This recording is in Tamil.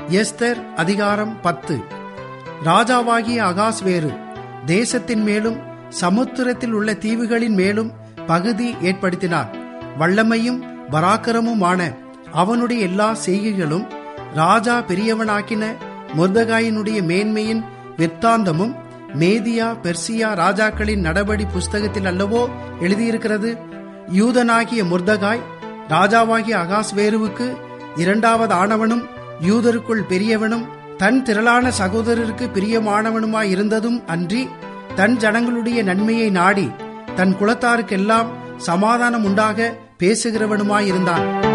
எஸ்தர் அதிகாரம் பத்து ராஜாவாகிய அகாஸ்வேரு தேசத்தின் மேலும் சமுத்திரத்தில் உள்ள தீவுகளின் மேலும் பகுதி ஏற்படுத்தினார் வல்லமையும் பராக்கிரமுமான அவனுடைய எல்லா செய்கைகளும் ராஜா பெரியவனாக்கின முர்தகாயினுடைய மேன்மையின் விற்த்தாந்தமும் மேதியா பெர்சியா ராஜாக்களின் நடபடி புஸ்தகத்தில் அல்லவோ எழுதியிருக்கிறது யூதனாகிய முர்தகாய் ராஜாவாகிய அகாஸ்வேருவுக்கு இரண்டாவது ஆனவனும் யூதருக்குள் பெரியவனும் தன் திரளான சகோதரருக்கு பிரியமானவனுமாய் இருந்ததும் அன்றி தன் ஜனங்களுடைய நன்மையை நாடி தன் குலத்தாருக்கெல்லாம் சமாதானம் உண்டாக பேசுகிறவனுமாயிருந்தான்